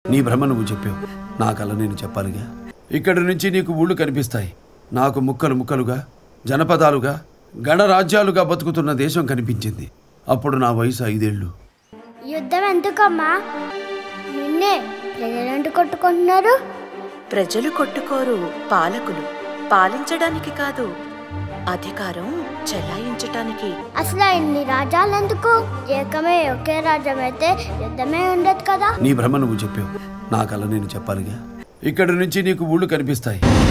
నీ భ్రమ నువ్వు చెప్పావు నా కల నేను చెప్పాలిగా ఇక్కడి నుంచి నీకు ఊళ్ళు కనిపిస్తాయి నాకు ముక్కలు ముక్కలుగా జనపదాలుగా గణరాజ్యాలుగా బతుకుతున్న దేశం కనిపించింది అప్పుడు నా వయసు ఐదేళ్ళు యుద్ధం ఎందుకమ్మా నిన్నే ప్రజలంటూ కొట్టుకుంటున్నారు ప్రజలు కొట్టుకోరు పాలకులు పాలించడానికి కాదు అధికారం చెలాయించటానికి అసలు ఇన్ని రాజ్యాలు ఎందుకు ఏకమే ఒకే రాజ్యం అయితే యుద్ధమే ఉండదు కదా నీ భ్రమ నువ్వు చెప్పావు నా కల నేను చెప్పాలిగా ఇక్కడి నుంచి నీకు ఊళ్ళు కనిపిస్తాయి